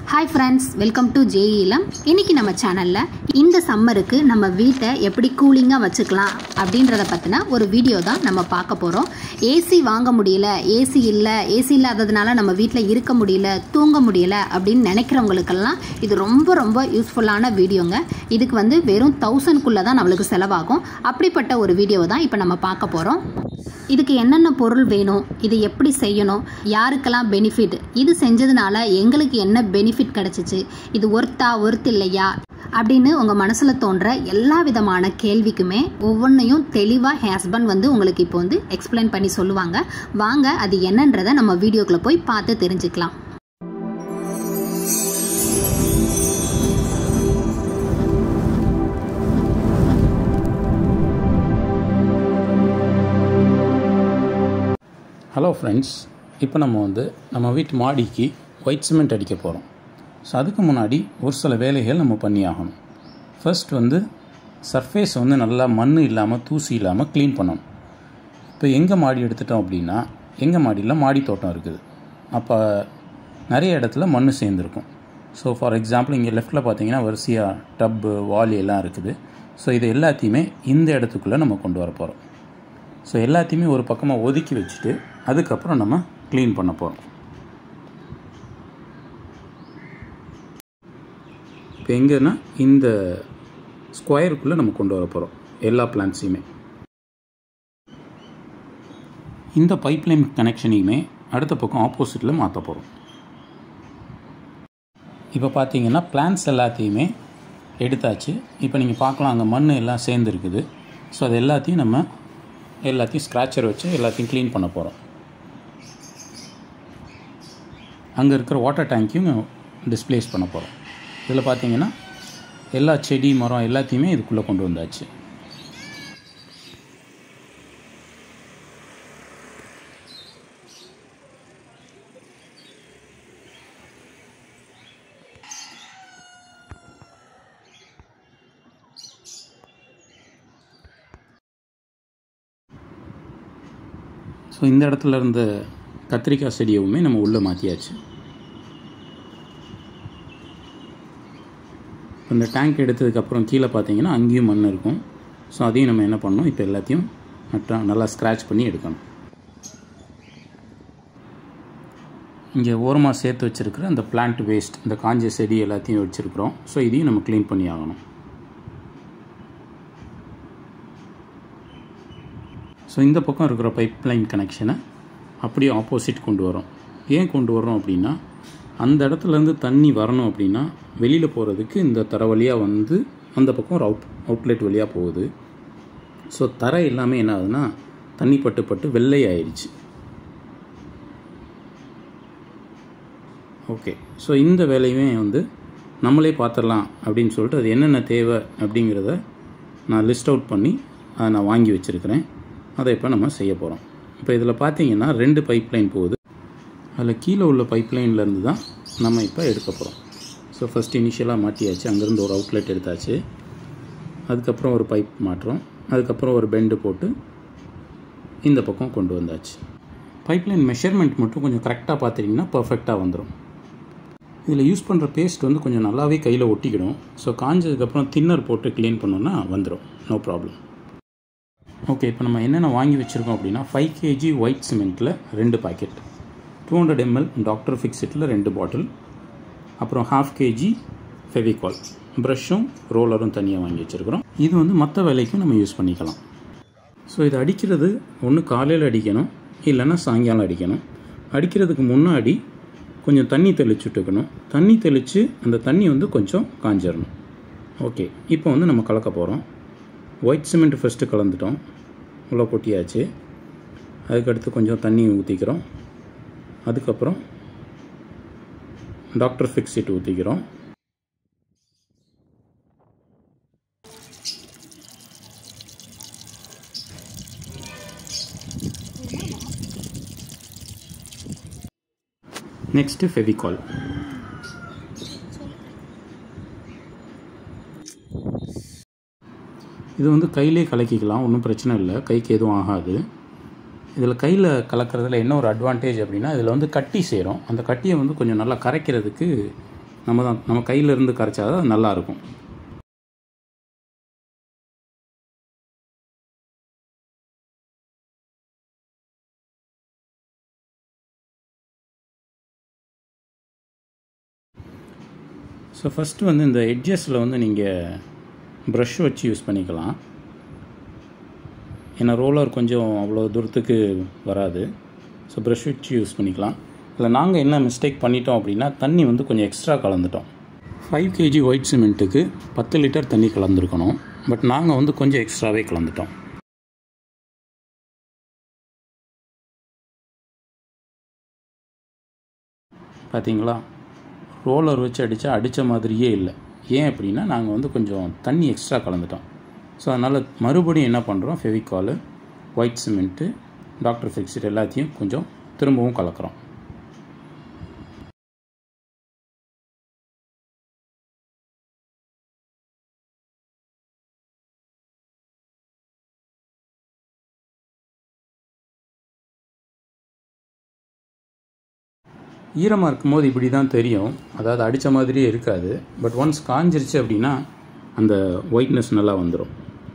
hi friends welcome to ஜேஇலம் இன்னைக்கு நம்ம சேனலில் இந்த சம்மருக்கு நம்ம வீட்டை எப்படி கூலிங்காக வச்சுக்கலாம் அப்படின்றத பற்றின ஒரு வீடியோ தான் நம்ம பார்க்க போகிறோம் ஏசி வாங்க முடியல ஏசி இல்லை ஏசி இல்லாததுனால நம்ம வீட்டில் இருக்க முடியல தூங்க முடியல அப்படின்னு நினைக்கிறவங்களுக்கெல்லாம் இது ரொம்ப ரொம்ப யூஸ்ஃபுல்லான வீடியோங்க இதுக்கு வந்து வெறும் தௌசண்ட்குள்ளே தான் நம்மளுக்கு செலவாகும் அப்படிப்பட்ட ஒரு வீடியோவை தான் இப்போ நம்ம பார்க்க போகிறோம் இதுக்கு என்னென்ன பொருள் வேணும் இது எப்படி செய்யணும் யாருக்கெல்லாம் பெனிஃபிட் இது செஞ்சதுனால எங்களுக்கு என்ன பெனிஃபிட் கிடைச்சிச்சு இது ஒர்த்தா ஒர்த் இல்லையா அப்படின்னு உங்கள் மனசில் தோன்ற எல்லா விதமான கேள்விக்குமே ஒவ்வொன்றையும் தெளிவாக என் ஹஸ்பண்ட் வந்து உங்களுக்கு இப்போ வந்து எக்ஸ்பிளைன் பண்ணி சொல்லுவாங்க வாங்க அது என்னன்றதை நம்ம வீடியோக்குள்ளே போய் பார்த்து தெரிஞ்சுக்கலாம் ஹலோ ஃப்ரெண்ட்ஸ் இப்போ நம்ம வந்து நம்ம வீட்டு மாடிக்கு ஒயிட் சிமெண்ட் அடிக்க போகிறோம் ஸோ அதுக்கு முன்னாடி ஒரு சில வேலைகள் நம்ம பண்ணி ஆகணும் ஃபர்ஸ்ட் வந்து சர்ஃபேஸ் வந்து நல்லா மண் இல்லாமல் தூசி இல்லாமல் க்ளீன் பண்ணணும் இப்போ எங்கள் மாடி எடுத்துட்டோம் அப்படின்னா எங்கள் மாடியில் மாடி தோட்டம் இருக்குது அப்போ நிறைய இடத்துல மண் சேர்ந்துருக்கும் ஸோ ஃபார் எக்ஸாம்பிள் இங்கே லெஃப்ட்டில் பார்த்தீங்கன்னா வரிசையாக டப்பு வாலி எல்லாம் இருக்குது ஸோ இது எல்லாத்தையுமே இந்த இடத்துக்குள்ளே நம்ம கொண்டு வர போகிறோம் ஸோ எல்லாத்தையுமே ஒரு பக்கமாக ஒதுக்கி வச்சுட்டு அதுக்கப்புறம் நம்ம க்ளீன் பண்ண போகிறோம் இப்போ எங்கன்னா இந்த ஸ்கொயருக்குள்ளே நம்ம கொண்டு வர போகிறோம் எல்லா பிளான்ட்ஸையுமே இந்த பைப்லைன் கனெக்ஷனையுமே அடுத்த பக்கம் ஆப்போசிட்டில் மாற்ற போகிறோம் இப்போ பார்த்தீங்கன்னா பிளான்ஸ் எல்லாத்தையுமே எடுத்தாச்சு இப்போ நீங்கள் பார்க்கலாம் அங்கே மண் எல்லாம் சேர்ந்துருக்குது ஸோ அது எல்லாத்தையும் நம்ம எல்லாத்தையும் ஸ்க்ராச்சர் வச்சு எல்லாத்தையும் க்ளீன் பண்ண போகிறோம் அங்கே இருக்கிற வாட்டர் டேங்க்கையும் டிஸ்ப்ளேஸ் பண்ண போகிறோம் இதில் பார்த்தீங்கன்னா எல்லா செடி மரம் எல்லாத்தையுமே இதுக்குள்ளே கொண்டு வந்தாச்சு ஸோ இந்த இடத்துல இருந்த கத்திரிக்காய் செடியவுமே நம்ம உள்ளே மாற்றியாச்சு இந்த டேங்க் எடுத்ததுக்கப்புறம் கீழே பார்த்தீங்கன்னா அங்கேயும் மண் இருக்கும் ஸோ அதையும் நம்ம என்ன பண்ணணும் இப்போ எல்லாத்தையும் நட்டா நல்லா ஸ்க்ராச் பண்ணி எடுக்கணும் இங்கே ஓரமாக சேர்த்து வச்சுருக்கிற அந்த பிளான்ட் வேஸ்ட் இந்த காஞ்ச செடி எல்லாத்தையும் வச்சுருக்குறோம் ஸோ இதையும் நம்ம க்ளீன் பண்ணி ஆகணும் ஸோ இந்த பக்கம் இருக்கிற பைப் லைன் கனெக்ஷனை அப்படியே ஆப்போசிட் கொண்டு வரோம் ஏன் கொண்டு வரோம் அப்படின்னா அந்த இடத்துலேருந்து தண்ணி வரணும் அப்படின்னா வெளியில் போகிறதுக்கு இந்த தர வழியாக வந்து அந்த பக்கம் ஒரு அவுட் அவுட்லெட் வழியாக போகுது ஸோ தரை எல்லாமே என்ன ஆகுதுன்னா தண்ணி பட்டு பட்டு வெள்ளை ஆயிடுச்சு ஓகே ஸோ இந்த வேலையுமே வந்து நம்மளே பார்த்துடலாம் அப்படின்னு சொல்லிட்டு அது என்னென்ன தேவை அப்படிங்கிறத நான் லிஸ்ட் அவுட் பண்ணி அதை நான் வாங்கி வச்சுருக்கிறேன் அதை இப்போ நம்ம செய்ய போகிறோம் இப்போ இதில் பார்த்தீங்கன்னா ரெண்டு பைப் லைன் போகுது அதில் கீழே உள்ள பைப் லைன்லேருந்து தான் நம்ம இப்போ எடுக்க போகிறோம் ஸோ ஃபஸ்ட் இனிஷியலாக மாட்டியாச்சு அங்கேருந்து ஒரு அவுட்லெட் எடுத்தாச்சு அதுக்கப்புறம் ஒரு பைப் மாட்டுறோம் அதுக்கப்புறம் ஒரு பெண்டு போட்டு இந்த பக்கம் கொண்டு வந்தாச்சு பைப்லைன் மெஷர்மெண்ட் மட்டும் கொஞ்சம் கரெக்டாக பார்த்துட்டிங்கன்னா பர்ஃபெக்டாக வந்துடும் இதில் யூஸ் பண்ணுற பேஸ்ட் வந்து கொஞ்சம் நல்லாவே கையில் ஒட்டிக்கிடும் ஸோ காஞ்சதுக்கப்புறம் தின்னர் போட்டு க்ளீன் பண்ணோன்னா வந்துடும் நோ ப்ராப்ளம் ஓகே இப்போ நம்ம என்னென்ன வாங்கி வச்சுருக்கோம் அப்படின்னா ஃபைவ் கேஜி ஒயிட் சிமெண்ட்டில் ரெண்டு packet two hundred ML doctor ஃபிக்ஸிட்டில் ரெண்டு பாட்டில் அப்புறம் ஹாஃப் கேஜி ஃபெவிகால் ப்ரஷ்ஷும் ரோலரும் தனியாக வாங்கி வச்சுருக்கிறோம் இது வந்து மற்ற வேலைக்கும் நம்ம யூஸ் பண்ணிக்கலாம் ஸோ இது அடிக்கிறது ஒன்று காலையில் அடிக்கணும் இல்லைன்னா சாயங்காலம் அடிக்கணும் அடிக்கிறதுக்கு முன்னாடி கொஞ்சம் தண்ணி தெளிச்சு விட்டுக்கணும் தண்ணி தெளித்து அந்த தண்ணி வந்து கொஞ்சம் காஞ்சிடணும் ஓகே இப்போ வந்து நம்ம கலக்க போகிறோம் ஒயிட் சிமெண்ட் ஃபஸ்ட்டு கலந்துட்டோம் உள்ள கொட்டியாச்சு அதுக்கடுத்து கொஞ்சம் தண்ணி ஊற்றிக்கிறோம் அதுக்கப்புறம் டாக்டர் ஃபிக்ஸிட் ஊற்றிக்கிறோம் நெக்ஸ்ட்டு ஃபெவிகால் இது வந்து கையிலே கலக்கிக்கலாம் ஒன்றும் பிரச்சனை இல்லை கைக்கு எதுவும் ஆகாது இதில் கையில் கலக்கிறதுல என்ன ஒரு அட்வான்டேஜ் அப்படின்னா இதில் வந்து கட்டி சேரும் அந்த கட்டியை வந்து கொஞ்சம் நல்லா கரைக்கிறதுக்கு நம்ம தான் நம்ம கையிலேருந்து கரைச்சா தான் நல்லாயிருக்கும் ஸோ ஃபஸ்ட்டு வந்து இந்த எட்ஜஸில் வந்து நீங்கள் ப்ரஷ் வச்சு யூஸ் பண்ணிக்கலாம் ஏன்னா ரோலர் கொஞ்சம் அவ்வளோ தூரத்துக்கு வராது ஸோ ப்ரஷ் வச்சு யூஸ் பண்ணிக்கலாம் இல்லை நாங்கள் என்ன மிஸ்டேக் பண்ணிட்டோம் அப்படின்னா தண்ணி வந்து கொஞ்சம் எக்ஸ்ட்ரா கலந்துட்டோம் ஃபைவ் கேஜி ஒயிட் சிமெண்ட்டுக்கு பத்து லிட்டர் தண்ணி கலந்துருக்கணும் பட் நாங்கள் வந்து கொஞ்சம் எக்ஸ்ட்ராவே கலந்துட்டோம் பார்த்தீங்களா ரோலர் வச்சு அடித்தா அடித்த மாதிரியே இல்லை ஏன் அப்படின்னா நாங்கள் வந்து கொஞ்சம் தண்ணி எக்ஸ்ட்ரா கலந்துட்டோம் ஸோ அதனால் மறுபடியும் என்ன பண்ணுறோம் Fevicol white cement doctor Fixit எல்லாத்தையும் கொஞ்சம் திரும்பவும் கலக்கிறோம் ஈரமாக இருக்கும்போது இப்படி தான் தெரியும் அதாவது அடித்த மாதிரியே இருக்காது பட் ஒன்ஸ் காஞ்சிருச்சு அப்படின்னா அந்த ஒயிட்னஸ் நல்லா வந்துடும்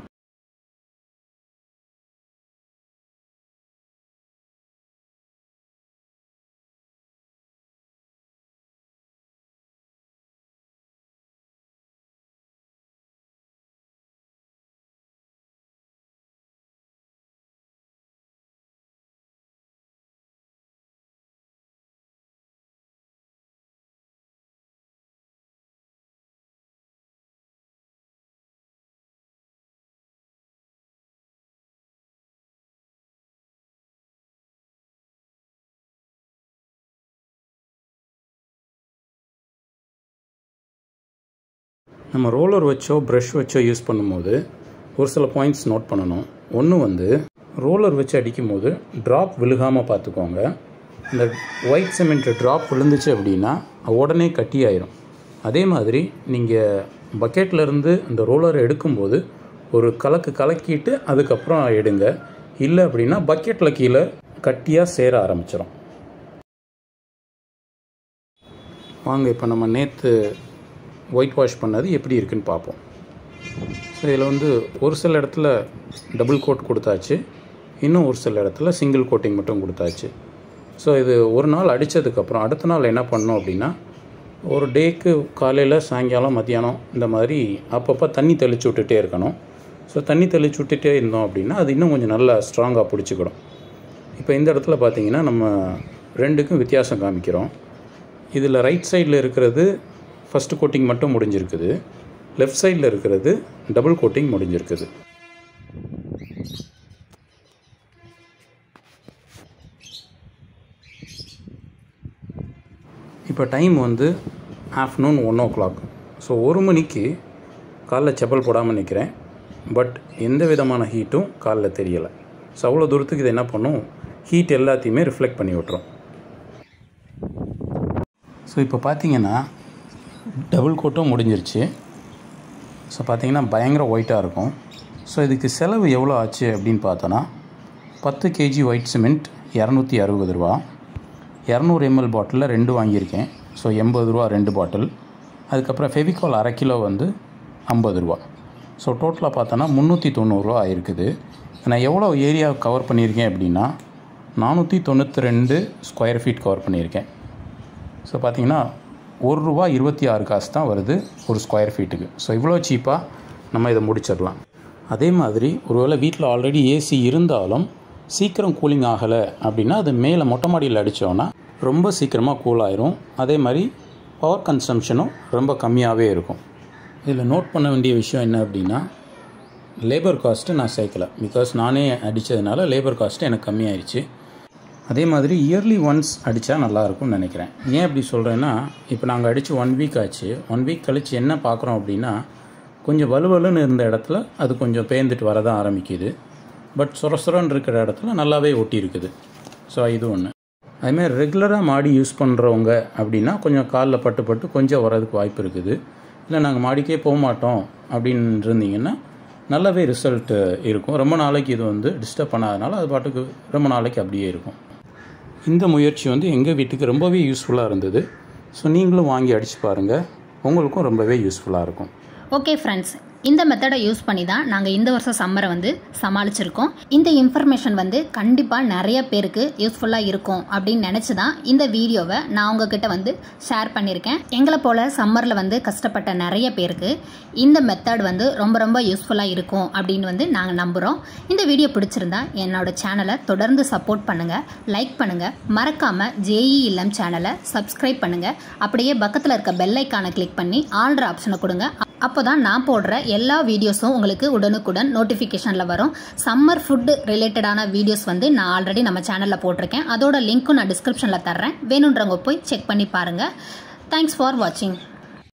நம்ம ரோலர் வச்சோ ப்ரஷ் வச்சோ யூஸ் பண்ணும்போது ஒரு சில பாயிண்ட்ஸ் நோட் பண்ணணும் ஒன்று வந்து ரோலர் வச்சு அடிக்கும்போது ட்ராப் விழுகாமல் பார்த்துக்கோங்க இந்த ஒயிட் சிமெண்ட் ட்ராப் விழுந்துச்சு அப்படின்னா உடனே கட்டி ஆயிரும் அதே மாதிரி நீங்கள் பக்கெட்லேருந்து இந்த ரோலரை எடுக்கும்போது ஒரு கலக்கு கலக்கிட்டு அதுக்கப்புறம் எடுங்க இல்லை அப்படின்னா பக்கெட்டில் கீழே கட்டியாக சேர ஆரம்பிச்சிடும் வாங்க இப்போ நம்ம நேற்று ஒயிட் வாஷ் பண்ணது எப்படி இருக்குன்னு பார்ப்போம் ஸோ இதில் வந்து ஒரு சில இடத்துல டபுள் கோட் கொடுத்தாச்சு இன்னும் ஒரு சில இடத்துல சிங்கிள் கோட்டிங் மட்டும் கொடுத்தாச்சு ஸோ இது ஒரு நாள் அடித்ததுக்கப்புறம் அடுத்த நாள் என்ன பண்ணோம் அப்படின்னா ஒரு டேக்கு காலையில் சாயங்காலம் மத்தியானம் இந்த மாதிரி அப்பப்போ தண்ணி தெளித்து விட்டுட்டே இருக்கணும் ஸோ தண்ணி தெளித்து விட்டுட்டே இருந்தோம் அப்படின்னா அது இன்னும் கொஞ்சம் நல்லா ஸ்ட்ராங்காக பிடிச்சிக்கிடும் இப்போ இந்த இடத்துல பார்த்தீங்கன்னா நம்ம ரெண்டுக்கும் வித்தியாசம் காமிக்கிறோம் இதில் ரைட் சைடில் இருக்கிறது ஃபஸ்ட்டு கோட்டிங் மட்டும் முடிஞ்சிருக்குது லெஃப்ட் சைடில் இருக்கிறது டபுள் கோட்டிங் முடிஞ்சிருக்குது இப்போ டைம் வந்து afternoon one o'clock so ஒரு மணிக்கு காலைல செப்பல் போடாமல் நிற்கிறேன் பட் எந்த விதமான ஹீட்டும் காலில் தெரியலை ஸோ அவ்வளோ தூரத்துக்கு இது என்ன பண்ணும் ஹீட் எல்லாத்தையுமே ரிஃப்ளெக்ட் பண்ணி விட்டுரும் ஸோ இப்போ பார்த்தீங்கன்னா டபுள் கோட்டும் முடிஞ்சிருச்சு ஸோ பார்த்தீங்கன்னா பயங்கர ஒயிட்டாக இருக்கும் ஸோ இதுக்கு செலவு எவ்வளோ ஆச்சு அப்படின்னு பார்த்தோன்னா பத்து கேஜி ஒயிட் சிமெண்ட் இரநூத்தி அறுபது ரூபா இரநூறு எம்எல் பாட்டிலில் ரெண்டு வாங்கியிருக்கேன் ஸோ எண்பது ரூபா ரெண்டு பாட்டில் அதுக்கப்புறம் ஃபெவிகால் அரை கிலோ வந்து ஐம்பது ரூபா ஸோ டோட்டலாக பார்த்தோன்னா முந்நூற்றி தொண்ணூறுரூவா ஆயிருக்குது நான் எவ்வளோ ஏரியா கவர் பண்ணியிருக்கேன் அப்படின்னா நானூற்றி தொண்ணூற்றி ரெண்டு ஸ்கொயர் ஃபீட் கவர் பண்ணியிருக்கேன் ஸோ பார்த்தீங்கன்னா ஒரு ரூபா இருபத்தி ஆறு காசு தான் வருது ஒரு ஸ்கொயர் ஃபீட்டுக்கு ஸோ இவ்வளோ சீப்பாக நம்ம இதை முடிச்சிடலாம் அதே மாதிரி ஒருவேளை வீட்டில் ஆல்ரெடி ஏசி இருந்தாலும் சீக்கிரம் கூலிங் ஆகலை அப்படின்னா அது மேலே மொட்டை மாடியில் அடித்தோன்னா ரொம்ப சீக்கிரமாக கூல் ஆயிரும் அதே மாதிரி பவர் கன்சம்ஷனும் ரொம்ப கம்மியாகவே இருக்கும் இதில் நோட் பண்ண வேண்டிய விஷயம் என்ன அப்படின்னா லேபர் காஸ்ட்டு நான் சேர்க்கலை பிகாஸ் நானே அடித்ததுனால லேபர் காஸ்ட்டு எனக்கு கம்மியாயிருச்சு அதே மாதிரி இயர்லி ஒன்ஸ் அடித்தா நல்லாயிருக்கும்னு நினைக்கிறேன் ஏன் அப்படி சொல்கிறேன்னா இப்போ நாங்கள் அடித்து ஒன் வீக் ஆச்சு ஒன் வீக் கழித்து என்ன பார்க்குறோம் அப்படின்னா கொஞ்சம் வலுவலுன்னு இருந்த இடத்துல அது கொஞ்சம் பேர்ந்துட்டு வரதான் ஆரம்பிக்குது பட் சொர சொரன்னு இருக்கிற இடத்துல நல்லாவே ஒட்டி இருக்குது ஸோ இது ஒன்று அதுமாதிரி ரெகுலராக மாடி யூஸ் பண்ணுறவங்க அப்படின்னா கொஞ்சம் காலில் பட்டு பட்டு கொஞ்சம் வரதுக்கு வாய்ப்பு இருக்குது இல்லை நாங்கள் மாடிக்கே போக மாட்டோம் அப்படின்னு இருந்தீங்கன்னா நல்லாவே ரிசல்ட் இருக்கும் ரொம்ப நாளைக்கு இது வந்து டிஸ்டர்ப் பண்ணாதனால அது பாட்டுக்கு ரொம்ப நாளைக்கு அப்படியே இருக்கும் இந்த முயற்சி வந்து எங்கள் வீட்டுக்கு ரொம்பவே யூஸ்ஃபுல்லாக இருந்தது ஸோ நீங்களும் வாங்கி அடித்து பாருங்கள் உங்களுக்கும் ரொம்பவே யூஸ்ஃபுல்லாக இருக்கும் ஓகே ஃப்ரெண்ட்ஸ் இந்த மெத்தடை யூஸ் பண்ணி தான் நாங்கள் இந்த வருஷம் சம்மரை வந்து சமாளிச்சிருக்கோம் இந்த இன்ஃபர்மேஷன் வந்து கண்டிப்பாக நிறைய பேருக்கு யூஸ்ஃபுல்லாக இருக்கும் அப்படின்னு நினச்சி தான் இந்த வீடியோவை நான் உங்ககிட்ட வந்து ஷேர் பண்ணியிருக்கேன் எங்களை போல் சம்மரில் வந்து கஷ்டப்பட்ட நிறைய பேருக்கு இந்த மெத்தட் வந்து ரொம்ப ரொம்ப யூஸ்ஃபுல்லாக இருக்கும் அப்படின்னு வந்து நாங்கள் நம்புகிறோம் இந்த வீடியோ பிடிச்சிருந்தா என்னோட சேனலை தொடர்ந்து சப்போர்ட் பண்ணுங்கள் லைக் பண்ணுங்கள் மறக்காமல் ஜேஇ இல்லம் சேனலை சப்ஸ்கிரைப் பண்ணுங்கள் அப்படியே பக்கத்தில் இருக்க பெல் ஐக்கானை கிளிக் பண்ணி ஆல்ட்ரு ஆப்ஷனை கொடுங்க அப்போ தான் நான் போடுற எல்லா வீடியோஸும் உங்களுக்கு உடனுக்குடன் நோட்டிஃபிகேஷனில் வரும் சம்மர் ஃபுட் ரிலேட்டடான வீடியோஸ் வந்து நான் ஆல்ரெடி நம்ம சேனலில் போட்டிருக்கேன் அதோட லிங்க்கும் நான் டிஸ்கிரிப்ஷனில் தர்றேன் வேணுன்றவங்க போய் செக் பண்ணி பாருங்கள் தேங்க்ஸ் ஃபார் வாட்சிங்